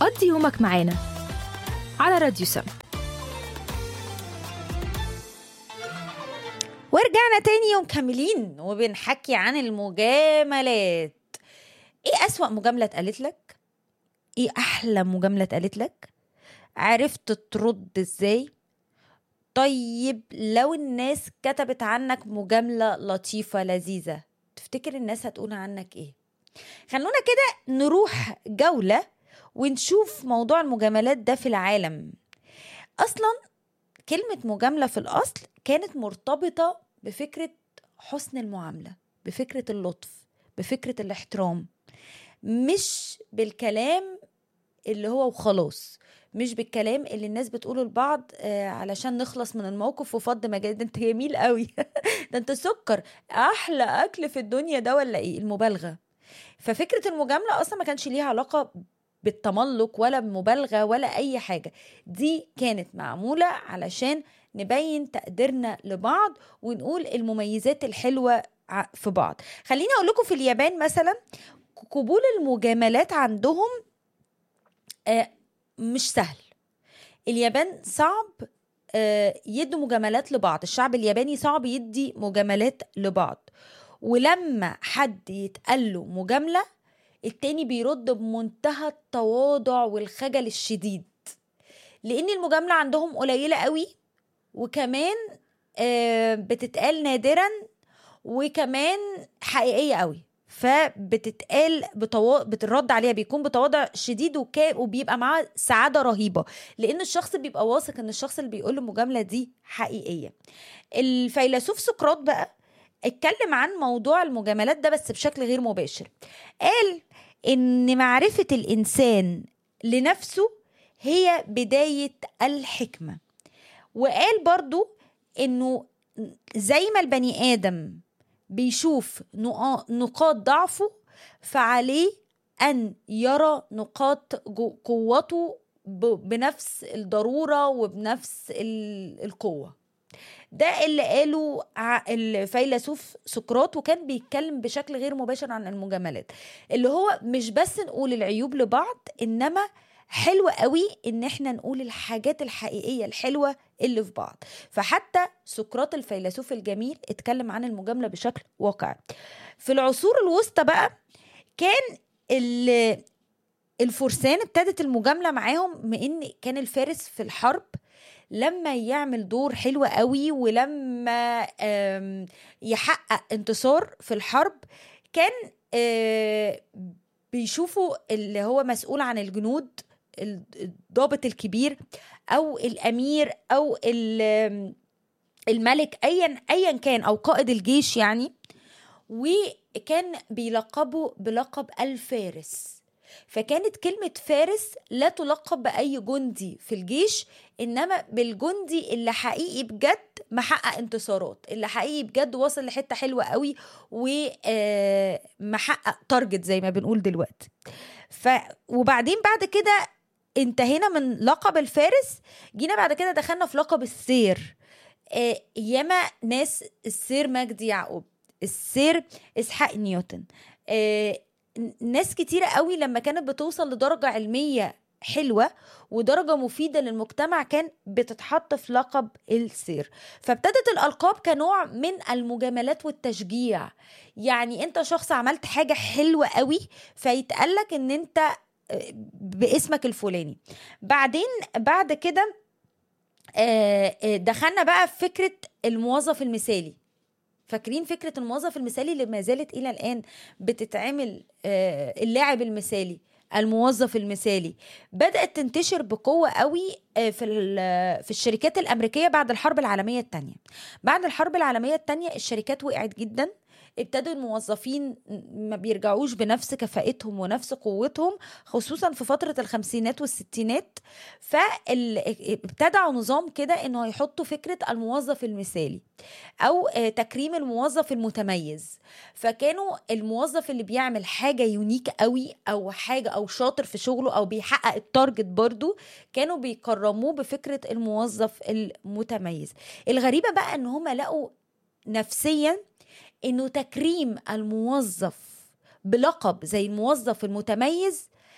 قضي يومك معانا على راديو سم ورجعنا تاني ومكملين وبنحكي عن المجاملات ايه أسوأ مجاملة اتقالت لك؟ ايه أحلى مجاملة اتقالت لك؟ عرفت ترد ازاي؟ طيب لو الناس كتبت عنك مجاملة لطيفة لذيذة تفتكر الناس هتقول عنك ايه؟ خلونا كده نروح جولة ونشوف موضوع المجاملات ده في العالم أصلا كلمة مجاملة في الأصل كانت مرتبطة بفكرة حسن المعاملة بفكرة اللطف بفكرة الاحترام مش بالكلام اللي هو وخلاص مش بالكلام اللي الناس بتقوله لبعض آه علشان نخلص من الموقف وفض مجال ده انت جميل قوي ده انت سكر احلى اكل في الدنيا ده ولا ايه المبالغه ففكره المجامله اصلا ما كانش ليها علاقه بالتملق ولا بمبالغه ولا اي حاجه دي كانت معموله علشان نبين تقديرنا لبعض ونقول المميزات الحلوه ع- في بعض خليني اقول لكم في اليابان مثلا قبول المجاملات عندهم آه، مش سهل اليابان صعب آه، يدوا مجاملات لبعض الشعب الياباني صعب يدي مجاملات لبعض ولما حد يتقال له مجاملة التاني بيرد بمنتهى التواضع والخجل الشديد لأن المجاملة عندهم قليلة قوي وكمان آه، بتتقال نادرا وكمان حقيقية قوي فبتتقال بتوا... بترد عليها بيكون بتواضع شديد وكا... وبيبقى معاه سعادة رهيبة لأن الشخص بيبقى واثق إن الشخص اللي بيقول له المجاملة دي حقيقية الفيلسوف سقراط بقى اتكلم عن موضوع المجاملات ده بس بشكل غير مباشر قال إن معرفة الإنسان لنفسه هي بداية الحكمة وقال برضو إنه زي ما البني آدم بيشوف نقا- نقاط ضعفه فعليه أن يرى نقاط جو- قوته ب- بنفس الضرورة وبنفس ال- القوة ده اللي قاله ع- الفيلسوف سقراط وكان بيتكلم بشكل غير مباشر عن المجاملات اللي هو مش بس نقول العيوب لبعض انما حلو قوي ان احنا نقول الحاجات الحقيقيه الحلوه اللي في بعض فحتى سقراط الفيلسوف الجميل اتكلم عن المجامله بشكل واقعي في العصور الوسطى بقى كان ال- الفرسان ابتدت المجامله معاهم من ان كان الفارس في الحرب لما يعمل دور حلو قوي ولما آم، يحقق انتصار في الحرب كان آه، بيشوفوا اللي هو مسؤول عن الجنود الضابط الكبير او الامير او ال- الملك ايا ايا كان او قائد الجيش يعني وكان بيلقبوا بلقب الفارس فكانت كلمة فارس لا تلقب بأي جندي في الجيش إنما بالجندي اللي حقيقي بجد محقق انتصارات اللي حقيقي بجد وصل لحتة حلوة قوي ومحقق تارجت زي ما بنقول دلوقتي ف وبعدين بعد كده انتهينا من لقب الفارس جينا بعد كده دخلنا في لقب السير آه، ياما ناس السير مجدي يعقوب السير اسحاق نيوتن آه، ناس كتيرة قوي لما كانت بتوصل لدرجة علمية حلوة ودرجة مفيدة للمجتمع كان بتتحط في لقب السير فابتدت الألقاب كنوع من المجاملات والتشجيع يعني انت شخص عملت حاجة حلوة قوي فيتقالك ان انت آه، باسمك الفلاني بعدين بعد كده آه، آه، دخلنا بقى في فكرة الموظف المثالي فاكرين فكرة الموظف المثالي اللي ما زالت إلى الآن بتتعمل آه، اللاعب المثالي الموظف المثالي بدأت تنتشر بقوة قوي آه، في ال- في الشركات الأمريكية بعد الحرب العالمية التانية بعد الحرب العالمية التانية الشركات وقعت جدا ابتدوا الموظفين ما بيرجعوش بنفس كفاءتهم ونفس قوتهم خصوصا في فترة الخمسينات والستينات فابتدعوا نظام كده انه يحطوا فكرة الموظف المثالي او آه، تكريم الموظف المتميز فكانوا الموظف اللي بيعمل حاجة يونيك قوي او حاجة او شاطر في شغله او بيحقق التارجت برضو كانوا بيكرموه بفكرة الموظف المتميز الغريبة بقى ان هم لقوا نفسيا انه تكريم الموظف بلقب زي الموظف المتميز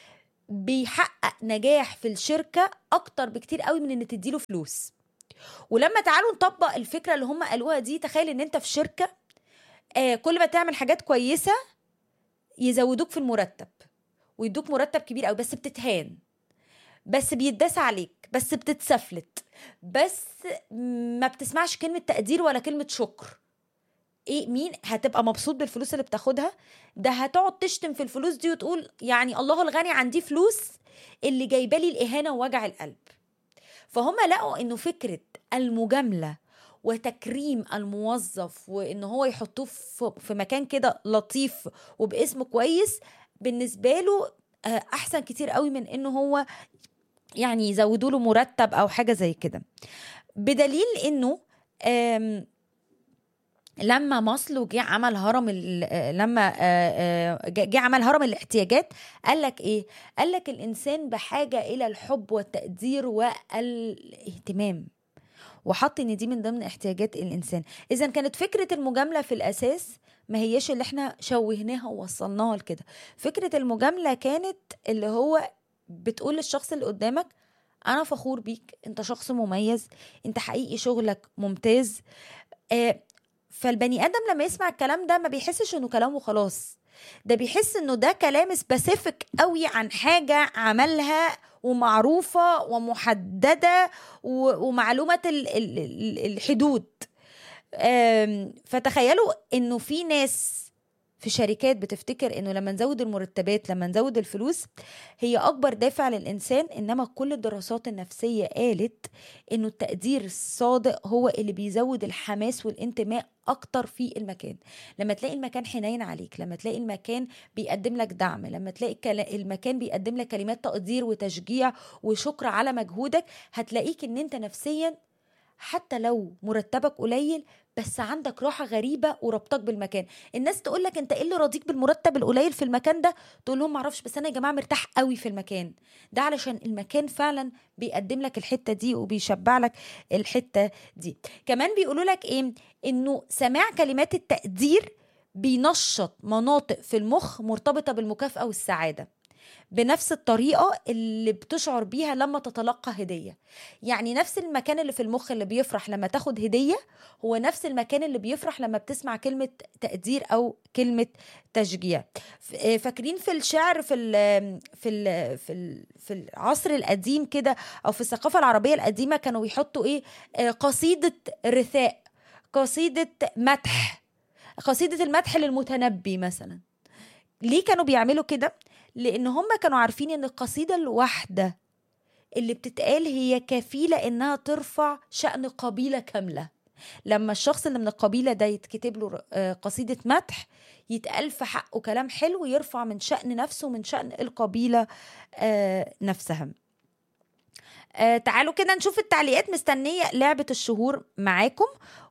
بيحقق نجاح في الشركه اكتر بكتير قوي من ان تديله فلوس ولما تعالوا نطبق الفكره اللي هم قالوها دي تخيل ان انت في شركه آه كل ما تعمل حاجات كويسه يزودوك في المرتب ويدوك مرتب كبير قوي بس بتتهان بس بيتداس عليك بس بتتسفلت بس ما بتسمعش كلمة تقدير ولا كلمة شكر ايه مين هتبقى مبسوط بالفلوس اللي بتاخدها ده هتقعد تشتم في الفلوس دي وتقول يعني الله الغني عندي فلوس اللي جايبه لي الاهانه ووجع القلب فهم لقوا انه فكره المجامله وتكريم الموظف وان هو يحطوه في في مكان كده لطيف وباسم كويس بالنسبه له آه، احسن كتير قوي من انه هو يعني يزودوا له مرتب او حاجه زي كده بدليل انه آم، لما ماسلو جه عمل هرم ال- آه، لما آه، آه، جه جه عمل هرم الاحتياجات قال لك ايه قال لك الانسان بحاجه الى الحب والتقدير والاهتمام وحط ان دي من ضمن احتياجات الانسان اذا كانت فكره المجامله في الاساس ما هيش اللي احنا شوهناها ووصلناها لكده فكره المجامله كانت اللي هو بتقول للشخص اللي قدامك انا فخور بيك انت شخص مميز انت حقيقي شغلك ممتاز آه فالبني ادم لما يسمع الكلام ده ما بيحسش انه كلام وخلاص ده بيحس انه ده كلام سبيسيفيك قوي عن حاجه عملها ومعروفه ومحدده و- ومعلومه ال- ال- ال- الحدود آم، فتخيلوا انه في ناس في شركات بتفتكر انه لما نزود المرتبات لما نزود الفلوس هي اكبر دافع للانسان انما كل الدراسات النفسيه قالت انه التقدير الصادق هو اللي بيزود الحماس والانتماء اكتر في المكان لما تلاقي المكان حنين عليك لما تلاقي المكان بيقدم لك دعم لما تلاقي كلا- المكان بيقدم لك كلمات تقدير وتشجيع وشكر على مجهودك هتلاقيك ان انت نفسيا حتى لو مرتبك قليل بس عندك راحه غريبه وربطك بالمكان الناس تقول لك انت ايه اللي راضيك بالمرتب القليل في المكان ده تقول لهم معرفش بس انا يا جماعه مرتاح قوي في المكان ده علشان المكان فعلا بيقدم لك الحته دي وبيشبع لك الحته دي كمان بيقولوا لك ايه انه سماع كلمات التقدير بينشط مناطق في المخ مرتبطه بالمكافاه والسعاده بنفس الطريقه اللي بتشعر بيها لما تتلقى هديه يعني نفس المكان اللي في المخ اللي بيفرح لما تاخد هديه هو نفس المكان اللي بيفرح لما بتسمع كلمه تقدير او كلمه تشجيع ف- آه، فاكرين في الشعر في ال في ال في ال في العصر القديم كده او في الثقافه العربيه القديمه كانوا بيحطوا ايه آه، قصيده رثاء قصيده مدح قصيده المدح للمتنبي مثلا ليه كانوا بيعملوا كده لان هم كانوا عارفين ان القصيده الواحده اللي بتتقال هي كفيله انها ترفع شان قبيله كامله لما الشخص اللي من القبيله ده يتكتب له آه، قصيده مدح يتقال في حقه كلام حلو يرفع من شان نفسه ومن شان القبيله آه، نفسها آه تعالوا كده نشوف التعليقات مستنية لعبة الشهور معاكم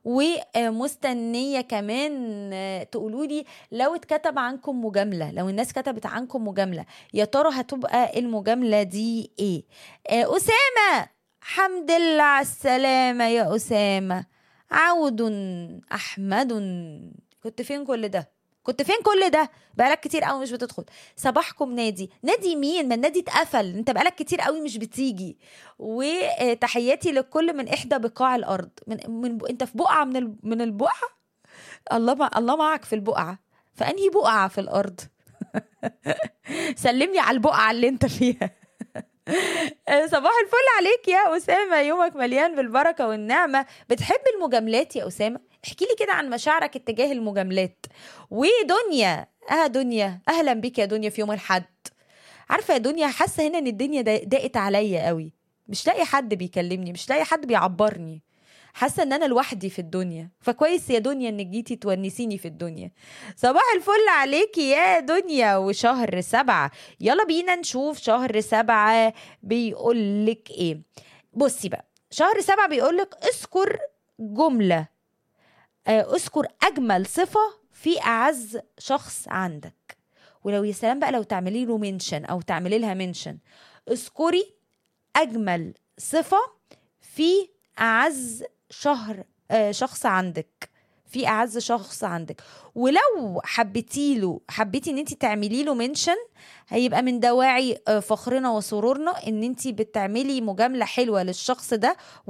ومستنية كمان آه، تقولوا لي لو اتكتب عنكم مجاملة لو الناس كتبت عنكم مجاملة يا ترى هتبقى المجاملة دي ايه آه أسامة حمد لله على السلامة يا أسامة عود أحمد كنت فين كل ده كنت فين كل ده بقالك كتير قوي مش بتدخل صباحكم نادي نادي مين ما النادي اتقفل انت بقالك كتير قوي مش بتيجي وتحياتي للكل من احدى بقاع الارض من, من انت في بقعه من ال- من البقعه الله مع الله معك في البقعه فانهي بقعه في الارض سلم لي على البقعه اللي انت فيها صباح الفل عليك يا اسامه يومك مليان بالبركه والنعمه بتحب المجاملات يا اسامه احكي لي كده عن مشاعرك اتجاه المجاملات ودنيا اه دنيا اهلا بك يا دنيا في يوم الحد عارفه يا دنيا حاسه هنا ان الدنيا دا- ضاقت عليا قوي مش لاقي حد بيكلمني مش لاقي حد بيعبرني حاسه ان انا لوحدي في الدنيا فكويس يا دنيا انك جيتي تونسيني في الدنيا صباح الفل عليكي يا دنيا وشهر سبعة يلا بينا نشوف شهر سبعة بيقولك ايه بصي بقى شهر سبعة بيقولك اذكر جملة آه، اذكر اجمل صفة في اعز شخص عندك ولو يا سلام بقى لو تعملي له منشن او تعملي لها منشن اذكري اجمل صفة في اعز شهر آه، شخص عندك في اعز شخص عندك ولو حبيتي له حبيتي ان انت تعملي له منشن هيبقى من دواعي آه، فخرنا وسرورنا ان انت بتعملي مجامله حلوه للشخص ده